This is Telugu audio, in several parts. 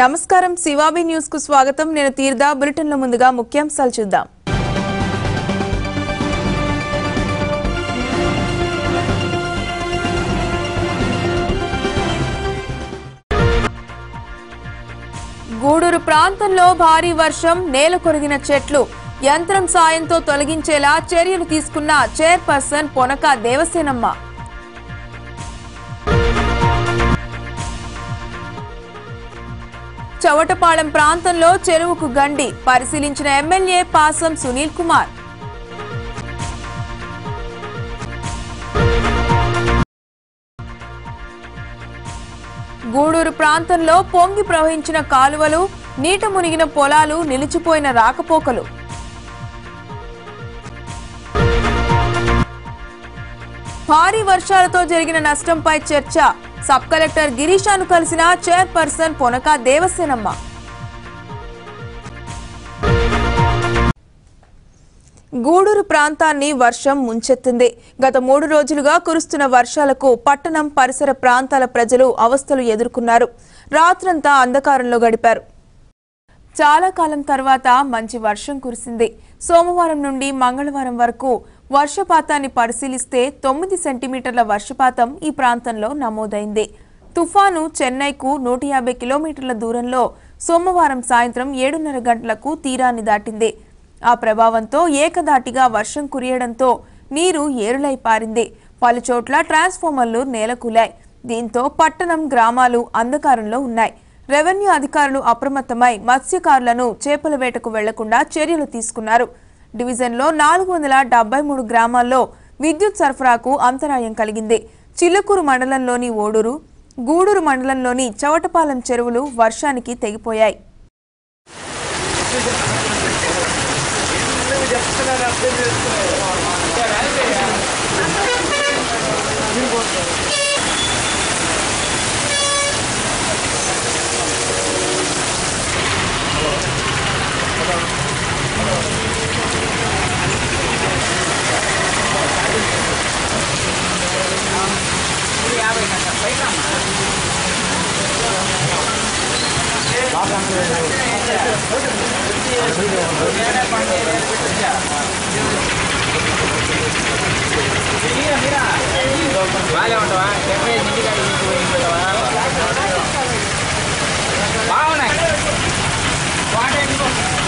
నమస్కారం శివాబి న్యూస్ కు స్వాగతం నేను తీర్థ బులెటిన్ లో ముందుగా ముఖ్యాంశాలు చూద్దాం గూడూరు ప్రాంతంలో భారీ వర్షం నేల కొరిగిన చెట్లు యంత్రం సాయంతో తొలగించేలా చర్యలు తీసుకున్న చైర్పర్సన్ పొనక దేవసేనమ్మ చవటపాలెం ప్రాంతంలో చెరువుకు గండి పరిశీలించిన ఎమ్మెల్యే పాసం సునీల్ కుమార్ గూడూరు ప్రాంతంలో పొంగి ప్రవహించిన కాలువలు నీట మునిగిన పొలాలు నిలిచిపోయిన రాకపోకలు భారీ వర్షాలతో జరిగిన నష్టంపై చర్చ సబ్ కలెక్టర్ గిరీషాను కలిసిన చైర్పర్సన్ పొనక దేవసేనమ్మ గూడూరు ప్రాంతాన్ని వర్షం ముంచెత్తింది గత మూడు రోజులుగా కురుస్తున్న వర్షాలకు పట్టణం పరిసర ప్రాంతాల ప్రజలు అవస్థలు ఎదుర్కొన్నారు రాత్రంతా అంధకారంలో గడిపారు చాలా కాలం తర్వాత మంచి వర్షం కురిసింది సోమవారం నుండి మంగళవారం వరకు వర్షపాతాన్ని పరిశీలిస్తే తొమ్మిది సెంటీమీటర్ల వర్షపాతం ఈ ప్రాంతంలో నమోదైంది తుఫాను చెన్నైకు నూట యాభై కిలోమీటర్ల దూరంలో సోమవారం సాయంత్రం ఏడున్నర గంటలకు తీరాన్ని దాటింది ఆ ప్రభావంతో ఏకదాటిగా వర్షం కురియడంతో నీరు ఏరులై పారింది పలుచోట్ల ట్రాన్స్ఫార్మర్లు నేలకూలాయి దీంతో పట్టణం గ్రామాలు అంధకారంలో ఉన్నాయి రెవెన్యూ అధికారులు అప్రమత్తమై మత్స్యకారులను చేపల వేటకు వెళ్లకుండా చర్యలు తీసుకున్నారు డివిజన్లో నాలుగు వందల డెబ్బై మూడు గ్రామాల్లో విద్యుత్ సరఫరాకు అంతరాయం కలిగింది చిల్లకూరు మండలంలోని ఓడూరు గూడూరు మండలంలోని చవటపాలెం చెరువులు వర్షానికి తెగిపోయాయి బాగానే ఉంటావా చెప్పే ఇంటికాడ తీసుకుపోయింటావా బాగున్నాయి వాటర్ ఎందుకో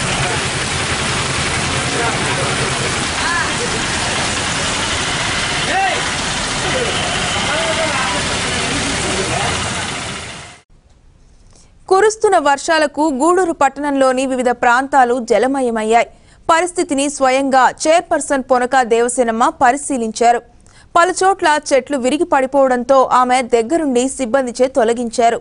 కురుస్తున్న వర్షాలకు గూడూరు పట్టణంలోని వివిధ ప్రాంతాలు జలమయమయ్యాయి పరిస్థితిని స్వయంగా చైర్పర్సన్ పొనక దేవసేనమ్మ పరిశీలించారు పలుచోట్ల చెట్లు విరిగి పడిపోవడంతో ఆమె దగ్గరుండి సిబ్బందిచే తొలగించారు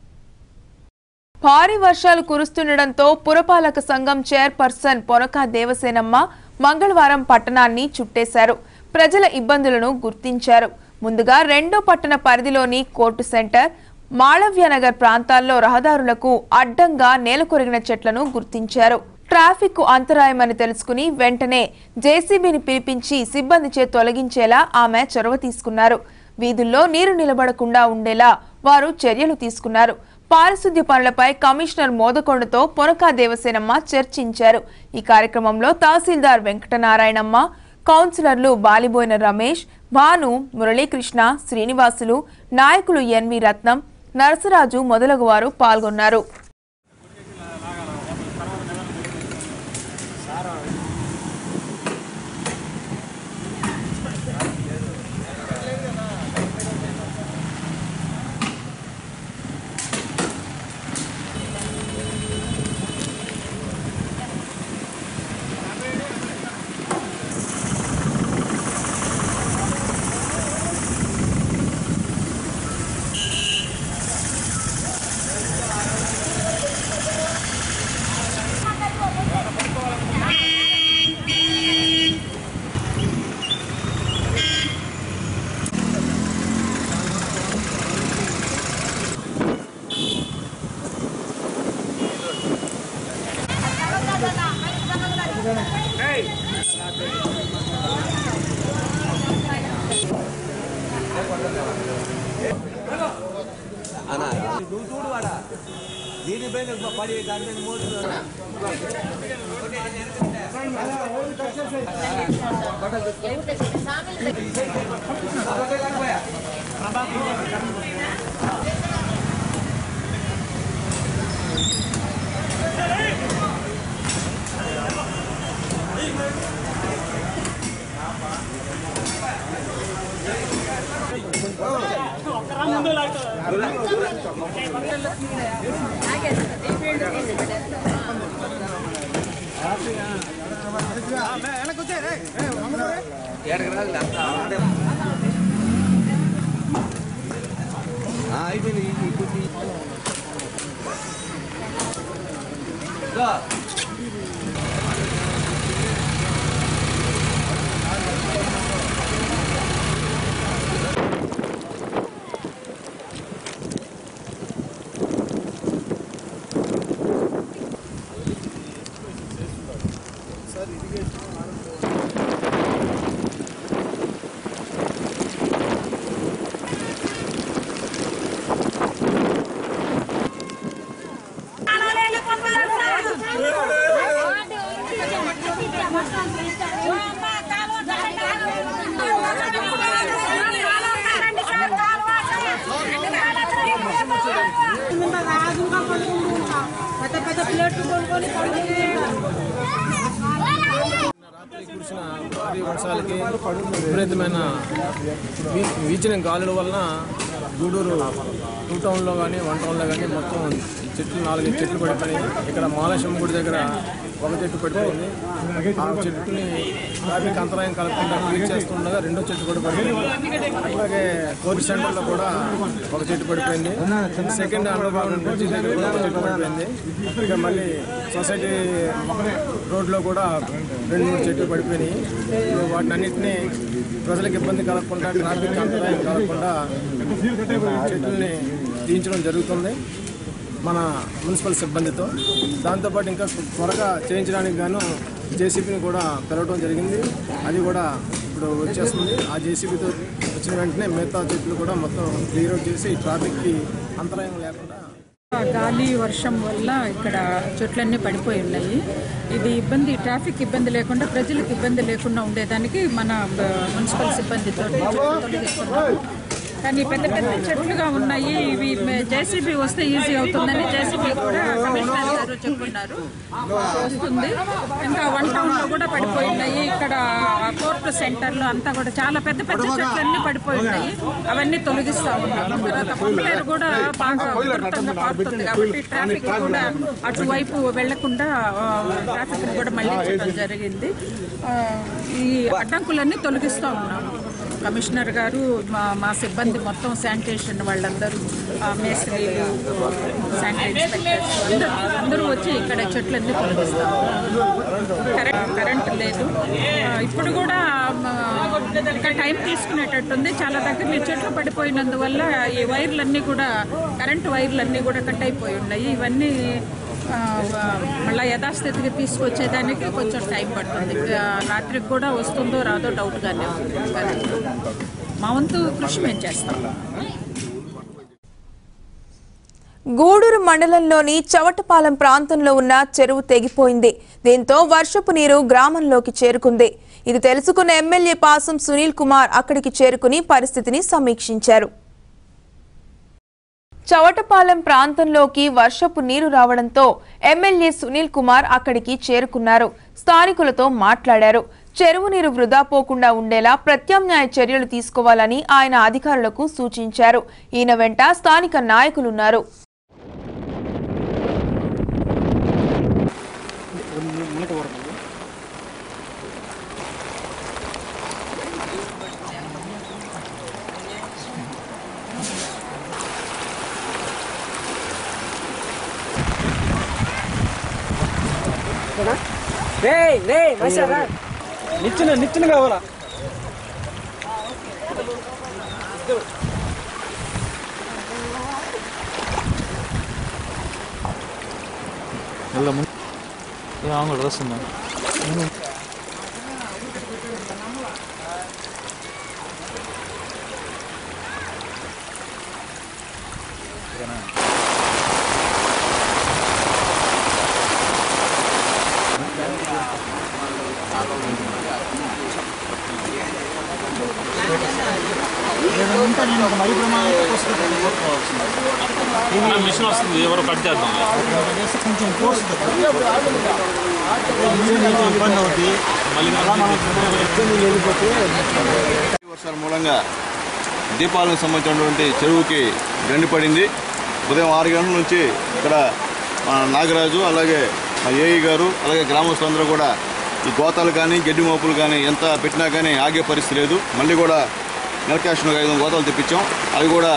భారీ వర్షాలు కురుస్తుండటంతో పురపాలక సంఘం చైర్పర్సన్ పొనక దేవసేనమ్మ మంగళవారం పట్టణాన్ని చుట్టేశారు ప్రజల ఇబ్బందులను గుర్తించారు ముందుగా రెండో పట్టణ పరిధిలోని కోర్టు సెంటర్ మాళవ్యనగర్ ప్రాంతాల్లో రహదారులకు అడ్డంగా నేలకొరిగిన చెట్లను గుర్తించారు ట్రాఫిక్ కు అంతరాయమని తెలుసుకుని వెంటనే జేసీబీని పిలిపించి సిబ్బందిచే తొలగించేలా ఆమె చొరవ తీసుకున్నారు వీధుల్లో నీరు నిలబడకుండా ఉండేలా వారు చర్యలు తీసుకున్నారు పారిశుద్ధ్య పనులపై కమిషనర్ మోదకొండతో పొనకా దేవసేనమ్మ చర్చించారు ఈ కార్యక్రమంలో తహసీల్దార్ వెంకటనారాయణమ్మ కౌన్సిలర్లు బాలిబోయిన రమేష్ భాను మురళీకృష్ణ శ్రీనివాసులు నాయకులు ఎన్వి రత్నం నరసరాజు మొదలగు వారు పాల్గొన్నారు నువ్వు చూడు వాడ దీనిపైన పడి దాని మీద మోటార్ అయిపోయింది ఈ కుర్చీ. రా. పెద్ద పెద్ద ప్లేట్లు కొనుక్కొని రాత్రి కురిసిన భారీ వర్షాలకి విపరీతమైన వీ- వీచిన గాలుల వలన గూడూరు టూ టౌన్లో కానీ వన్ టౌన్లో కానీ మొత్తం చెట్లు నాలుగైదు చెట్లు పడిపోయినాయి ఇక్కడ మాలేశం గుడి దగ్గర ఒక చెట్టు పడిపోయింది ఆ చెట్టుని ట్రాఫిక్ అంతరాయం కలగకుండా క్లీన్ చేస్తుండగా రెండో చెట్టు కూడా పడిపోయింది అట్లాగే కోర్టు సెంటర్లో కూడా ఒక చెట్టు పడిపోయింది సెకండ్ అండర్ గ్రౌండ్ బ్రిడ్జి దగ్గర కూడా ఒక చెట్టు పడిపోయింది ఇక మళ్ళీ సొసైటీ రోడ్లో కూడా రెండు మూడు చెట్లు పడిపోయినాయి వాటిని అన్నింటినీ ప్రజలకు ఇబ్బంది కలగకుండా ట్రాఫిక్ అంతరాయం కలగకుండా చెట్లని తీయించడం జరుగుతుంది మన మున్సిపల్ సిబ్బందితో దాంతోపాటు ఇంకా త్వరగా చేయించడానికి గాను జేసీబీని కూడా పిలవడం జరిగింది అది కూడా ఇప్పుడు వచ్చేస్తుంది ఆ జేసీబీతో వచ్చిన వెంటనే మిగతా చెట్లు కూడా మొత్తం క్లియర్ అవుట్ చేసి ట్రాఫిక్కి అంతరాయం లేకుండా గాలి వర్షం వల్ల ఇక్కడ చెట్లన్నీ పడిపోయి ఉన్నాయి ఇది ఇబ్బంది ట్రాఫిక్ ఇబ్బంది లేకుండా ప్రజలకు ఇబ్బంది లేకుండా ఉండేదానికి మన బ- మున్సిపల్ సిబ్బందితో చెట్లు తొలగిస్తున్నాము కానీ పెద్ద పెద్ద చెట్లుగా ఉన్నాయి ఇవి జేసీబీ వస్తే ఈజీ అవుతుందని జేసీబీ కూడా కమిషనర్ గారు చెప్పున్నారు వస్తుంది ఇంకా వన్ టౌన్ లో కూడా పడిపోయి ఉన్నాయి ఇక్కడ కోర్టు సెంటర్ లో అంతా కూడా చాలా పెద్ద పెద్ద చెట్లు అన్ని పడిపోయి ఉన్నాయి అవన్నీ తొలగిస్తా ఉన్నాం తర్వాత పంపలేరు కూడా బాగా ఉధృతంగా పారుతుంది కాబట్టి ట్రాఫిక్ కూడా అటువైపు వెళ్లకుండా ట్రాఫిక్ కూడా మళ్ళీ చేయడం జరిగింది ఆ, ఈ అడ్డంకులన్నీ తొలగిస్తూ ఉన్నాము కమిషనర్ గారు మా మా సిబ్బంది మొత్తం శానిటేషన్ వాళ్ళందరూ ఆ, మేస్త్రీలు శానిటరీ ఇన్స్పెక్టర్స్ అందరూ అందరూ వచ్చి ఇక్కడ చెట్లన్నీ తొలగిస్తాం కరెంట్ కరెంట్ లేదు ఆ, ఇప్పుడు కూడా ఆ, ఇంకా టైం తీసుకునేటట్టుంది చాలా దగ్గర ఈ చెట్లు పడిపోయినందువల్ల ఈ వైర్లన్నీ కూడా కరెంట్ వైర్లన్నీ కూడా కట్ అయిపోయి ఉన్నాయి ఇవన్నీ ఆ, మళ్ళా యథాస్థితికి తీసుకొచ్చేదానికి కొంచెం టైం పడుతుంది ఆ, రాత్రికి కూడా వస్తుందో రాదో డౌట్గానే ఉంది కరెంట్ మా వంతు కృషి మేము చేస్తాం గూడూరు మండలంలోని చవటపాలెం ప్రాంతంలో ఉన్న చెరువు తెగిపోయింది దీంతో వర్షపు నీరు గ్రామంలోకి చేరుకుంది ఇది తెలుసుకున్న ఎమ్మెల్యే పాసం సునీల్ కుమార్ అక్కడికి చేరుకుని పరిస్థితిని సమీక్షించారు చవటపాలెం ప్రాంతంలోకి వర్షపు నీరు రావడంతో ఎమ్మెల్యే సునీల్ కుమార్ అక్కడికి చేరుకున్నారు స్థానికులతో మాట్లాడారు చెరువు నీరు వృధా పోకుండా ఉండేలా ప్రత్యామ్నాయ చర్యలు తీసుకోవాలని ఆయన అధికారులకు సూచించారు ఈయన వెంట స్థానిక నాయకులున్నారు నిచ్చిన నిచ్చిన కావాలా அவங்க ட்ரெஸ் మిషన్ వస్తుంది ఎవరు కట్ చేద్దాం ఇబ్బంది అవుతుంది మళ్ళీ వర్షాల మూలంగా దీపావళికి సంబంధించినటువంటి చెరువుకి గండి పడింది ఉదయం ఆరు గంటల నుంచి ఇక్కడ మా నాగరాజు అలాగే మా ఏఈ గారు అలాగే గ్రామస్తులందరూ కూడా ఈ గోతాలు కానీ గడ్డి మోపులు కానీ ఎంత పెట్టినా కానీ ఆగే పరిస్థితి లేదు మళ్ళీ కూడా నెలకాషన్ ఐదు వందల గోతాలు తెప్పించాం అవి కూడా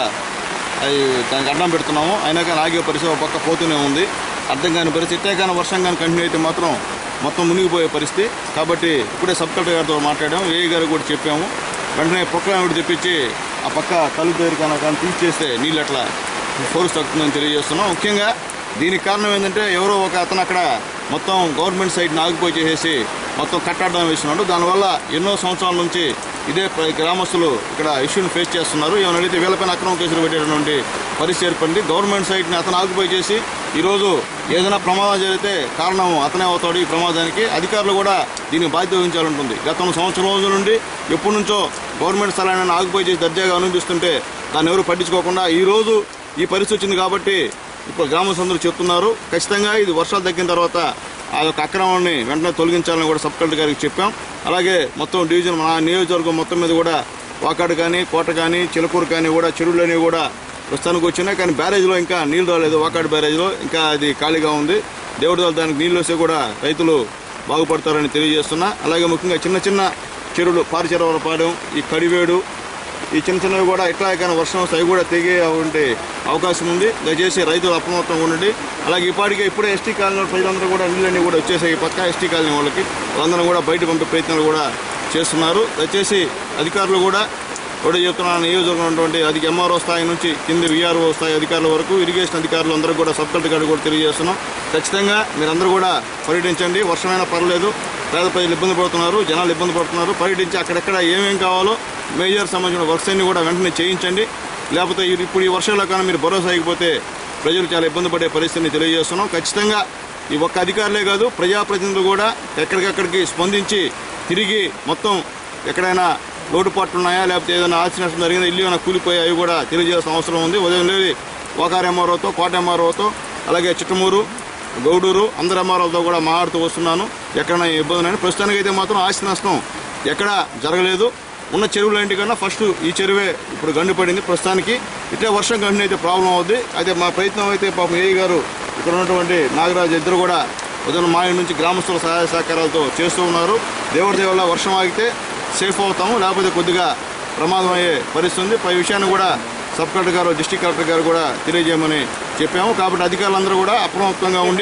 అవి దానికి అడ్డం పెడుతున్నాము అయినా కానీ ఆగే పరిస్థితి ఒక పక్క పోతూనే ఉంది అర్థం కాని పరిస్థితి ఇట్టే కానీ వర్షం కానీ కంటిన్యూ అయితే మాత్రం మొత్తం మునిగిపోయే పరిస్థితి కాబట్టి ఇప్పుడే సబ్ కలెక్టర్ గారితో మాట్లాడాము ఏఈ గారు కూడా చెప్పాము వెంటనే పొక్కలను ఒకటి తెప్పించి ఆ పక్క తలుపు దగ్గర కన్నా కానీ తీసేస్తే నీళ్ళు అట్లా ఫోర్స్ తగ్గుతుందని తెలియజేస్తున్నాం ముఖ్యంగా దీనికి కారణం ఏంటంటే ఎవరో ఒక అతను అక్కడ మొత్తం గవర్నమెంట్ సైట్ని ఆగిపోయి చేసేసి మొత్తం కట్టడం వేస్తున్నాడు దానివల్ల ఎన్నో సంవత్సరాల నుంచి ఇదే ప్ర- గ్రామస్తులు ఇక్కడ ఇష్యూని ఫేస్ చేస్తున్నారు ఏమైనా అడిగితే వీళ్ళపైన అక్రమ కేసులు పెట్టేటటువంటి పరిస్థితి ఏర్పడింది గవర్నమెంట్ సైట్ని అతను ఆగిపోయి చేసి ఈరోజు ఏదైనా ప్రమాదం జరిగితే కారణం అతనే అవుతాడు ఈ ప్రమాదానికి అధికారులు కూడా దీనికి బాధ్యత వహించాలంటుంది గత సంవత్సరం రోజుల నుండి ఎప్పటి నుంచో గవర్నమెంట్ స్థలాన్ని ఆగిపోయి చేసి దర్జాగా అనుభవిస్తుంటే దాన్ని ఎవరు పట్టించుకోకుండా ఈ రోజు ఈ పరిస్థితి వచ్చింది కాబట్టి ఇప్పుడు గ్రామస్తులందరూ చెప్తున్నారు ఖచ్చితంగా ఇది వర్షాలు తగ్గిన తర్వాత ఆ యొక్క అక్రమాన్ని వెంటనే తొలగించాలని కూడా సబ్ కలెక్టర్ గారికి చెప్పాం అలాగే మొత్తం డివిజన్ మన నియోజకవర్గం మొత్తం మీద కూడా వాకాడు కానీ కోట కానీ చిలకూరు కానీ కూడా చెరువులని కూడా ప్రస్తుతానికి వచ్చినాయి కానీ బ్యారేజ్లో ఇంకా నీళ్లు రాలేదు వాకాడు బ్యారేజ్లో ఇంకా అది ఖాళీగా ఉంది దేవుడి వల్ల దానికి నీళ్ళు వస్తే కూడా రైతులు బాగుపడతారని తెలియజేస్తున్నా అలాగే ముఖ్యంగా చిన్న చిన్న చెరువులు పారిచెరవరపాడెం ఈ కడివేడు ఈ చిన్న చిన్నవి కూడా ఇట్లా కానీ వర్షం వస్తే అవి కూడా తెగే ఉంటే అవకాశం ఉంది దయచేసి రైతులు అప్రమత్తంగా ఉండండి అలాగే ఇప్పటికే ఇప్పుడే ఎస్టీ కాలనీ ప్రజలందరూ కూడా నీళ్ళన్నీ కూడా వచ్చేసాయి ఈ పక్క ఎస్టీ కాలనీ వాళ్ళకి వాళ్ళందరూ కూడా బయట పంపే ప్రయత్నాలు కూడా చేస్తున్నారు దయచేసి అధికారులు కూడా కూడా చెప్తున్నాను నియోజకవర్గం ఉన్నటువంటి అది ఎంఆర్ఓ స్థాయి నుంచి కింది విఆర్ఓ స్థాయి అధికారుల వరకు ఇరిగేషన్ అధికారులు అందరూ కూడా సబ్ కలెక్టర్ గారు కూడా తెలియజేస్తున్నాం ఖచ్చితంగా మీరందరూ కూడా పర్యటించండి వర్షమైనా పర్లేదు పేద ప్రజలు ఇబ్బంది పడుతున్నారు జనాలు ఇబ్బంది పడుతున్నారు పర్యటించి అక్కడెక్కడ ఏమేం కావాలో మేజర్ సంబంధించిన వర్క్స్ అన్ని కూడా వెంటనే చేయించండి లేకపోతే ఈ- ఇప్పుడు ఈ వర్షాల కానీ మీరు భరోసా అయిపోతే ప్రజలు చాలా ఇబ్బంది పడే పరిస్థితిని తెలియజేస్తున్నాం ఖచ్చితంగా ఈ ఒక్క అధికారులే కాదు ప్రజాప్రతినిధులు కూడా ఎక్కడికక్కడికి స్పందించి తిరిగి మొత్తం ఎక్కడైనా లోటుపాట్లు ఉన్నాయా లేకపోతే ఏదైనా ఆస్తి నష్టం జరిగిందా ఇల్లు ఏమైనా కూలిపోయా అవి కూడా తెలియజేయాల్సిన అవసరం ఉంది ఉదయం లేదు ఓకార్ ఎంఆర్ఓతో కోట ఎంఆర్ఓతో అలాగే చిట్టమూరు గౌడూరు అందరు ఎంఆర్ఓలతో కూడా మాట్లాడుతూ వస్తున్నాను ఎక్కడైనా ఇబ్బంది ఉన్నాయని ప్రస్తుతానికి అయితే మాత్రం ఆస్తి నష్టం ఎక్కడా జరగలేదు ఉన్న చెరువులు కన్నా ఫస్ట్ ఈ చెరువే ఇప్పుడు గండి పడింది ప్రస్తుతానికి ఇట్లా వర్షం కంటిన్యూ అయితే ప్రాబ్లం అవుద్ది అయితే మా ప్రయత్నం అయితే పాపం ఏఈ గారు ఇక్కడ ఉన్నటువంటి నాగరాజు ఇద్దరు కూడా ఉదయం మా ఇంటి నుంచి గ్రామస్తుల సహాయ సహకారాలతో చేస్తూ ఉన్నారు దేవుడి దేవల్ల వర్షం ఆగితే సేఫ్ అవుతాము లేకపోతే కొద్దిగా ప్రమాదం అయ్యే పరిస్థితి ఉంది పై విషయాన్ని కూడా సబ్ కలెక్టర్ గారు డిస్టిక్ కలెక్టర్ గారు కూడా తెలియజేయమని చెప్పాము కాబట్టి అధికారులందరూ కూడా అప్రమత్తంగా ఉండి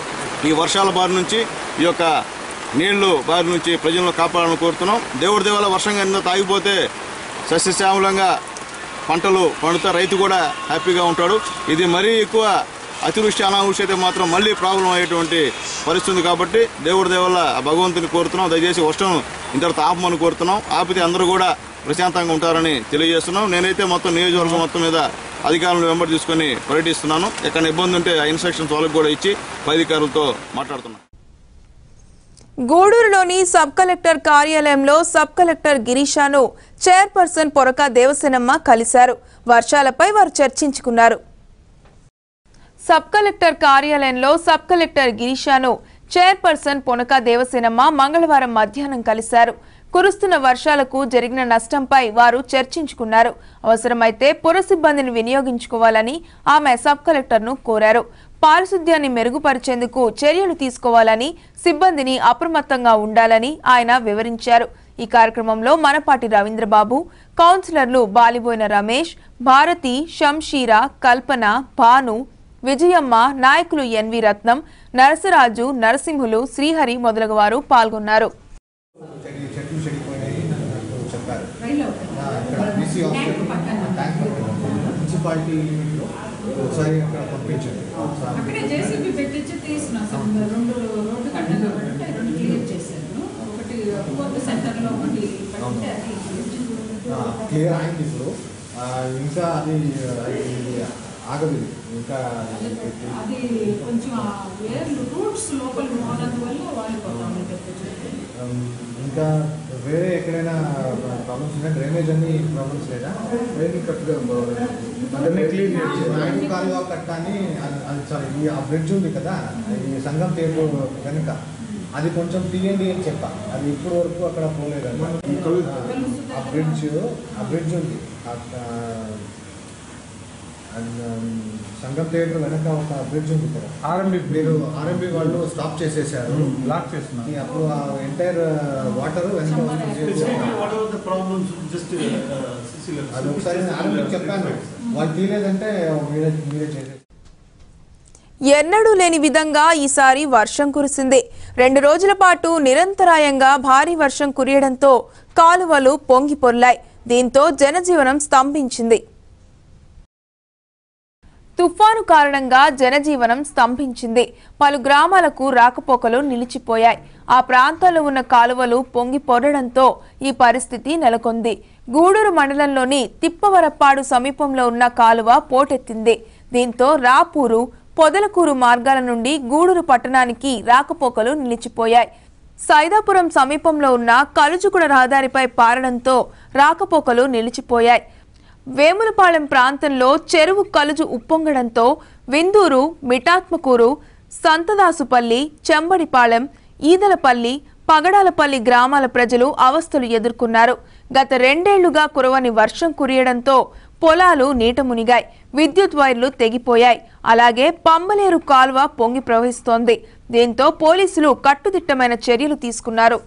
ఈ వర్షాల బారి నుంచి ఈ యొక్క నీళ్లు బారి నుంచి ప్రజలను కాపాడాలని కోరుతున్నాం దేవుడి దేవాల వర్షం కనుక తాగిపోతే సస్యశ్యామలంగా పంటలు పండుతా రైతు కూడా హ్యాపీగా ఉంటాడు ఇది మరీ ఎక్కువ అతివృష్టి అనావృష్టి అయితే మాత్రం మళ్ళీ ప్రాబ్లం అయ్యేటువంటి పరిస్థితి ఉంది కాబట్టి దేవుడి దేవల్ల ఆ భగవంతుని కోరుతున్నాం దయచేసి వర్షం ఇంతటితో ఆపమని కోరుతున్నాం ఆపితే అందరూ కూడా ప్రశాంతంగా ఉంటారని తెలియజేస్తున్నాం నేనైతే మొత్తం నియోజకవర్గం మొత్తం మీద అధికారులను వెంబడి తీసుకొని పర్యటిస్తున్నాను ఎక్కడ ఇబ్బంది ఉంటే ఆ ఇన్స్ట్రక్షన్స్ వాళ్ళకి కూడా ఇచ్చి పై అధికారులతో మాట్లాడుతున్నాను గూడూరులోని సబ్ కలెక్టర్ కార్యాలయంలో సబ్ కలెక్టర్ గిరీషాను చైర్పర్సన్ పొరక దేవసేనమ్మ కలిశారు వర్షాలపై వారు చర్చించుకున్నారు సబ్ కలెక్టర్ కార్యాలయంలో సబ్ కలెక్టర్ గిరీషాను చైర్పర్సన్ పొనక దేవసేనమ్మ మంగళవారం మధ్యాహ్నం కలిశారు కురుస్తున్న వర్షాలకు జరిగిన నష్టంపై వారు చర్చించుకున్నారు అవసరమైతే పుర సిబ్బందిని వినియోగించుకోవాలని ఆమె సబ్ కలెక్టర్ను కోరారు పారిశుద్ధ్యాన్ని మెరుగుపరిచేందుకు చర్యలు తీసుకోవాలని సిబ్బందిని అప్రమత్తంగా ఉండాలని ఆయన వివరించారు ఈ కార్యక్రమంలో మనపాటి రవీంద్రబాబు కౌన్సిలర్లు బాలిబోయిన రమేష్ భారతి షంషీరా కల్పన భాను విజయమ్మ నాయకులు ఎన్వి రత్నం నరసరాజు నరసింహులు శ్రీహరి మొదలగు వారు పాల్గొన్నారు చెట్లు చెట్లు చెడిపోయినాయి నాకు చెప్పారు ఆ, ఇక్కడ బీసీ హాస్పిటల్ ట్యాంక్ మున్సిపాలిటీ లిమిట్లో ఒకసారి అక్కడ పంపించండి ఒకసారి అక్కడే జేసీబీ పెట్టించి తీసిన అసలు రెండు రోడ్డు కట్టలు అంటే రెండు క్లియర్ చేశాను ఒకటి ఫోర్త్ సెంటర్లో ఒకటి పడితే అది క్లియర్ అయింది ఇప్పుడు ఆ, ఇంకా అది అది ఆగదు ఇంకా అది కొంచెం ఆ వేర్లు రూట్స్ లోపల పోనందువల్ల వాళ్ళు ఉమ్, ఇంకా వేరే ఎక్కడైనా ప్రాబ్లమ్స్ ఉన్నాయి డ్రైనేజ్ అన్ని ప్రాబ్లమ్స్ లేదా డ్రైనేజ్ కట్టుగా క్లీన్ నాయుడు కాలువ కట్ట అని అది- అది సారీ ఈ ఆ బ్రిడ్జ్ ఉంది కదా ఈ సంగం తేరు వెనుక అది కొంచెం తీయండి అని చెప్పా అది ఇప్పుడు వరకు అక్కడ పోలేదండి ఆ బ్రిడ్జ్ ఆ బ్రిడ్జ్ ఉంది ఆ- అండ్ సంగం థియేటర్ వెనక ఒక బ్రిడ్జ్ ఉంది కదా ఆర్ఎంబి మీరు ఆర్ఎంబి వాళ్ళు స్టాప్ చేసేసారు బ్లాక్ చేస్తున్నారు అప్పుడు ఆ ఎంటైర్ వాటర్ వెనక వస్తుంది. అది ఒకసారి ఆర్ఎంబి చెప్పాను వాళ్ళు తీయలేదంటే మీరే మీరే చేసేసి ఎన్నడూ లేని విధంగా ఈసారి వర్షం కురిసింది రెండు రోజుల పాటు నిరంతరాయంగా భారీ వర్షం కురియడంతో కాలువలు పొంగి పొర్లాయి దీంతో జనజీవనం స్తంభించింది తుఫాను కారణంగా జనజీవనం స్తంభించింది పలు గ్రామాలకు రాకపోకలు నిలిచిపోయాయి ఆ ప్రాంతాల్లో ఉన్న కాలువలు పొంగి పొరడంతో ఈ పరిస్థితి నెలకొంది గూడూరు మండలంలోని తిప్పవరప్పాడు సమీపంలో ఉన్న కాలువ పోటెత్తింది దీంతో రాపూరు పొదలకూరు మార్గాల నుండి గూడూరు పట్టణానికి రాకపోకలు నిలిచిపోయాయి సైదాపురం సమీపంలో ఉన్న కలుజుకుడ రహదారిపై పారడంతో రాకపోకలు నిలిచిపోయాయి వేములపాలెం ప్రాంతంలో చెరువు కలుజు ఉప్పొంగడంతో విందూరు మిఠాత్మకూరు సంతదాసుపల్లి చెంబడిపాలెం ఈదలపల్లి పగడాలపల్లి గ్రామాల ప్రజలు అవస్థలు ఎదుర్కొన్నారు గత రెండేళ్లుగా కురవని వర్షం కురియడంతో పొలాలు నీట మునిగాయి విద్యుత్ వైర్లు తెగిపోయాయి అలాగే పంబలేరు కాల్వ పొంగి ప్రవహిస్తోంది దీంతో పోలీసులు కట్టుదిట్టమైన చర్యలు తీసుకున్నారు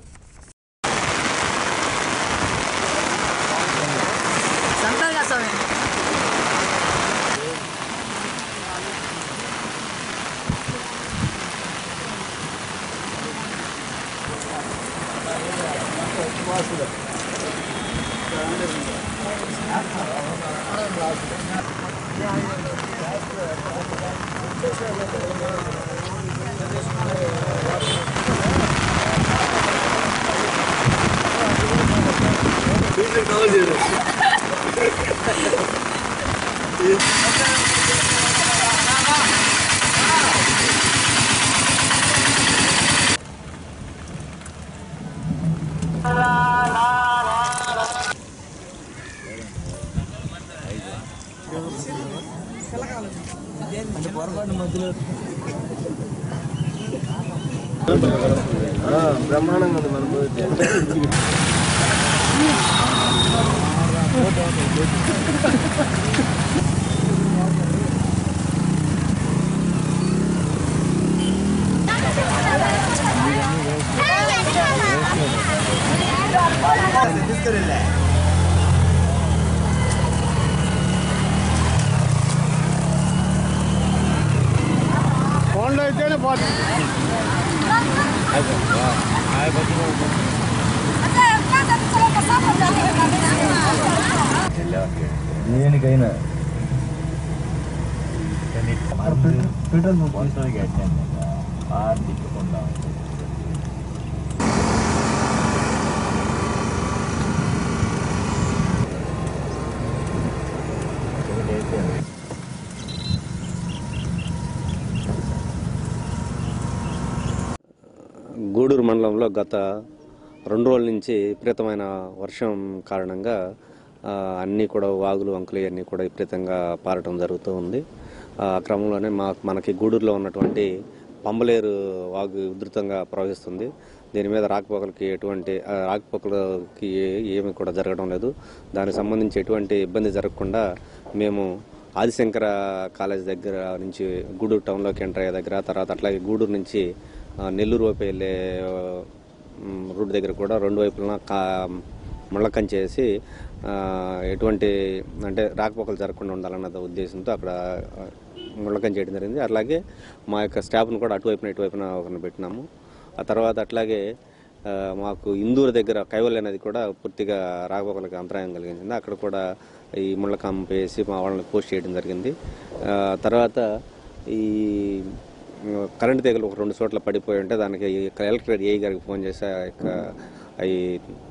దేనికైనా గూడూరు మండలంలో గత రెండు రోజుల నుంచి విపరీతమైన వర్షం కారణంగా ఆ, అన్నీ కూడా వాగులు వంకలు అన్నీ కూడా విపరీతంగా పారటం జరుగుతూ ఉంది ఆ క్రమంలోనే మా మనకి గూడూరులో ఉన్నటువంటి పంబలేరు వాగు ఉధృతంగా ప్రవహిస్తుంది దీని మీద రాకపోకలకి ఎటువంటి ఆ, రాకపోకలకి ఏ- ఏమీ కూడా జరగడం లేదు దానికి సంబంధించి ఎటువంటి ఇబ్బంది జరగకుండా మేము ఆదిశంకర కాలేజ్ దగ్గర నుంచి గూడూరు టౌన్లోకి ఎంటర్ అయ్యే దగ్గర తర్వాత అట్లాగే గూడూరు నుంచి ఆ, నెల్లూరు వైపు వెళ్ళే ఆ, మ్, రూట్ దగ్గర కూడా రెండు వైపులా కా ముళ్ళకం చేసి ఆ, ఎటువంటి అంటే రాకపోకలు జరగకుండా ఉండాలన్న ఉద్దేశంతో అక్కడ ఆ, ముళ్ళకం చేయడం జరిగింది అలాగే మా యొక్క స్టాఫ్ను కూడా అటువైపున ఇటువైపున ఒకరిని పెట్టినాము ఆ తర్వాత అట్లాగే ఆ, మాకు ఇందూరు దగ్గర కైవల్య నది కూడా పూర్తిగా రాకపోకలకు అంతరాయం కలిగించింది అక్కడ కూడా ఈ ముళ్ళకం వేసి మా వాళ్ళని పోస్ట్ చేయడం జరిగింది ఆ, తర్వాత ఈ కరెంట్ తీగలు ఒక రెండు చోట్ల పడిపోయి ఉంటే దానికి ఈ ఎలక్ట్రిక్ ఏ గారికి ఫోన్ చేసి ఆ యొక్క ఈ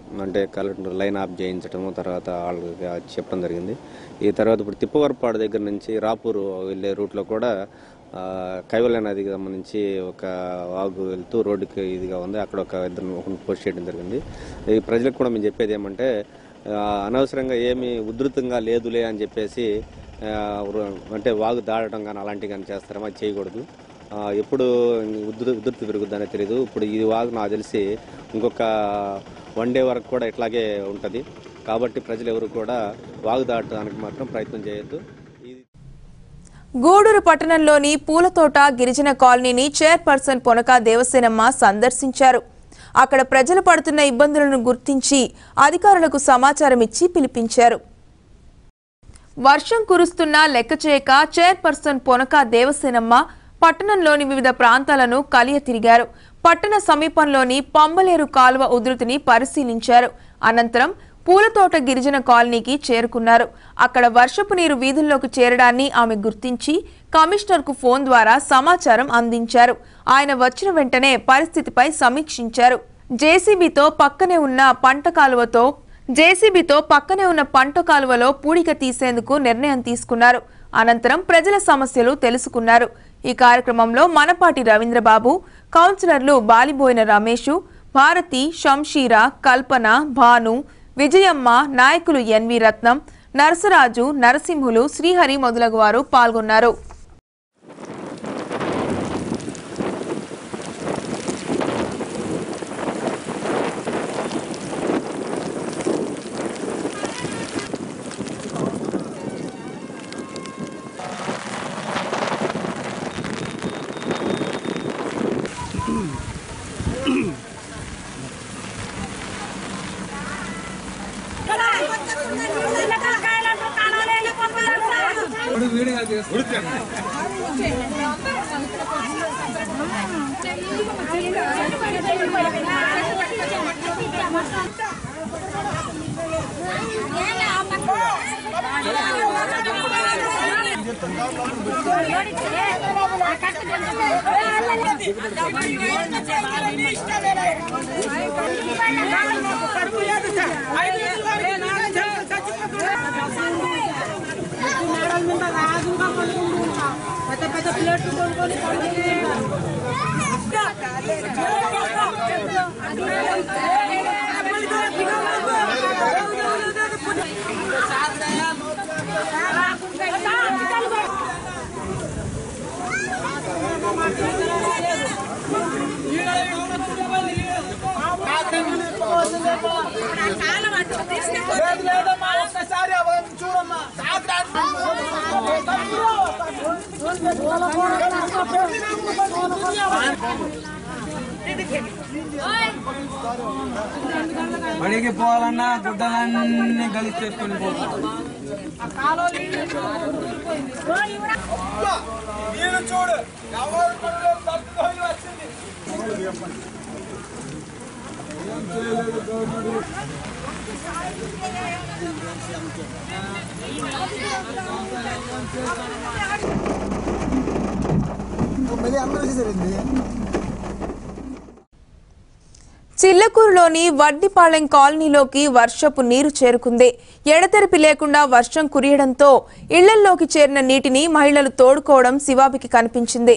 అంటే కలెక్టర్ లైన్ ఆఫ్ చేయించడము తర్వాత వాళ్ళకి చెప్పడం జరిగింది ఈ తర్వాత ఇప్పుడు తిప్పవరపాడు దగ్గర నుంచి రాపూర్ వెళ్ళే రూట్లో కూడా ఆ, కైవల్య నదికి సంబంధించి ఒక వాగు వెళ్తూ రోడ్డుకి ఇదిగా ఉంది అక్కడ ఒక ఇద్దరు ఒకరిని పోస్ట్ చేయడం జరిగింది ఈ ప్రజలకు కూడా మేము చెప్పేది ఏమంటే ఆ, అనవసరంగా ఏమీ ఉధృతంగా లేదులే అని చెప్పేసి ఆ, రు- అంటే వాగు దాడటం కానీ అలాంటివి కానీ చేస్తారో అది చేయకూడదు ఆ, ఎప్పుడు ఉధృ ఉధృతి పెరుగుతుందనే తెలియదు ఇప్పుడు ఈ వాగు నాకు తెలిసి ఇంకొక వన్ డే వరకు కూడా ఇట్లాగే ఉంటుంది కాబట్టి ప్రజలు ఎవరు కూడా వాగు దాటడానికి మాత్రం ప్రయత్నం చేయొద్దు ఇది గూడూరు పట్టణంలోని పూలతోట గిరిజన కాలనీని చైర్పర్సన్ పొనక దేవసేనమ్మ సందర్శించారు అక్కడ ప్రజలు పడుతున్న ఇబ్బందులను గుర్తించి అధికారులకు సమాచారం ఇచ్చి పిలిపించారు వర్షం కురుస్తున్నా లెక్క చేయక చైర్పర్సన్ పొనక దేవసేనమ్మ పట్టణంలోని వివిధ ప్రాంతాలను కలియ తిరిగారు పట్టణ సమీపంలోని పంబలేరు కాలువ ఉధృతిని పరిశీలించారు అనంతరం పూలతోట గిరిజన కాలనీకి చేరుకున్నారు అక్కడ వర్షపు నీరు వీధుల్లోకి చేరడాన్ని ఆమె గుర్తించి కమిషనర్కు ఫోన్ ద్వారా సమాచారం అందించారు ఆయన వచ్చిన వెంటనే పరిస్థితిపై సమీక్షించారు జేసీబీతో పక్కనే ఉన్న పంట కాలువతో జేసీబీతో పక్కనే ఉన్న పంట కాలువలో పూడిక తీసేందుకు నిర్ణయం తీసుకున్నారు అనంతరం ప్రజల సమస్యలు తెలుసుకున్నారు ఈ కార్యక్రమంలో మనపాటి రవీంద్రబాబు కౌన్సిలర్లు బాలిబోయిన రమేషు భారతి షంషీర కల్పన భాను విజయమ్మ నాయకులు ఎన్వి రత్నం నరసరాజు నరసింహులు శ్రీహరి మొదలగు వారు పాల్గొన్నారు బడికి పోవాలన్నా గుడ్డలన్నీ కలిసి చేసుకొని పోతాం చిల్లకూరులోని వడ్డిపాలెం కాలనీలోకి వర్షపు నీరు చేరుకుంది ఎడతెరిపి లేకుండా వర్షం కురియడంతో ఇళ్లల్లోకి చేరిన నీటిని మహిళలు తోడుకోవడం శివాబికి కనిపించింది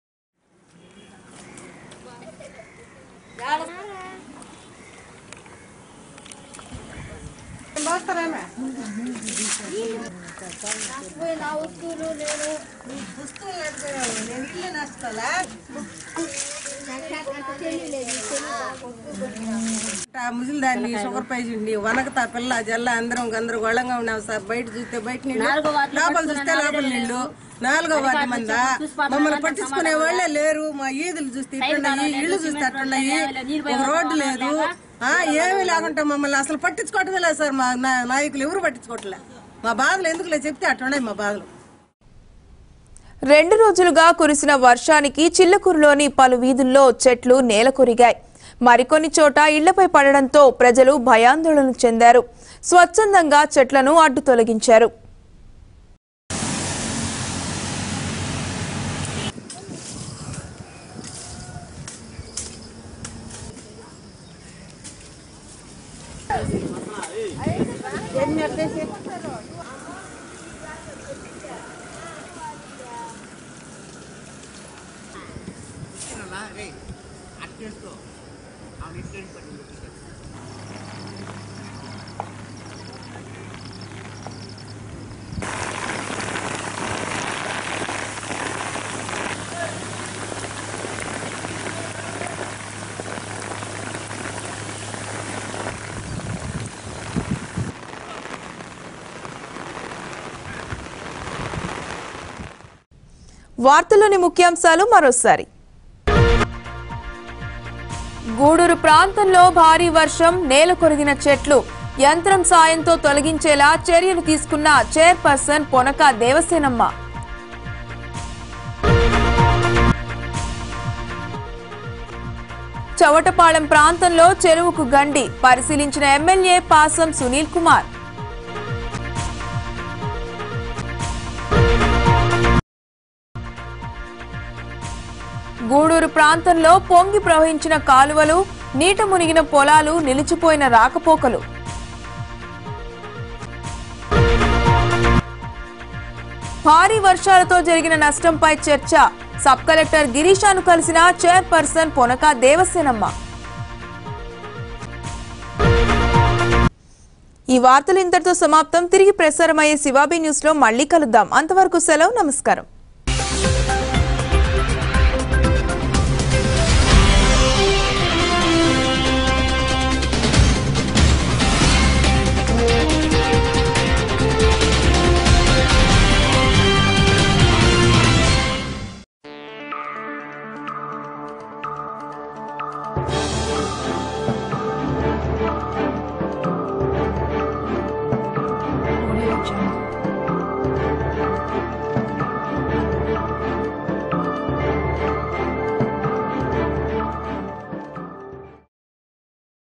ముసలిదాన్ని షుగర్ పేషెంట్ వనకతా పిల్ల జల్ల అందరం గందరగోళంగా ఉన్నాం సార్ బయట చూస్తే బయట నీళ్ళు లోపల చూస్తే లోపల నీళ్లు నాలుగో వాటి మంద మమ్మల్ని పట్టించుకునే వాళ్ళే లేరు మా ఈదులు చూస్తే ఇట్టున్నాయి ఇళ్ళు చూస్తే అట్టున్నాయి ఒక రోడ్డు లేదు ఆ ఏమీ లేకుంటే మమ్మల్ని అసలు పట్టించుకోవటమే లేదు సార్ మా నా- నాయకులు ఎవరు పట్టించుకోవట్లే మా బాధలు ఎందుకులే చెప్తే అట్టున్నాయి మా బాధలు రెండు రోజులుగా కురిసిన వర్షానికి చిల్లకూరులోని పలు వీధుల్లో చెట్లు నేలకొరిగాయి మరికొన్ని చోట ఇళ్లపై పడడంతో ప్రజలు భయాందోళన చెందారు స్వచ్ఛందంగా చెట్లను అడ్డు తొలగించారు వార్తల్లోని ముఖ్యాంశాలు మరోసారి గూడూరు ప్రాంతంలో భారీ వర్షం నేల కొరిగిన చెట్లు యంత్రం సాయంతో తొలగించేలా చర్యలు తీసుకున్న చైర్పర్సన్ పొనక దేవసేనమ్మ చవటపాళెం ప్రాంతంలో చెరువుకు గండి పరిశీలించిన ఎమ్మెల్యే పాసం సునీల్ కుమార్ గూడూరు ప్రాంతంలో పొంగి ప్రవహించిన కాలువలు నీట మునిగిన పొలాలు నిలిచిపోయిన రాకపోకలు భారీ వర్షాలతో జరిగిన నష్టంపై చర్చ సబ్ కలెక్టర్ గిరీషాను కలిసిన చైర్పర్సన్ పొనక దేవసేనమ్మ ఈ వార్తలు ఇంతటితో సమాప్తం తిరిగి ప్రసారమయ్యే శివాబీ న్యూస్ లో మళ్ళీ కలుద్దాం అంతవరకు సెలవు నమస్కారం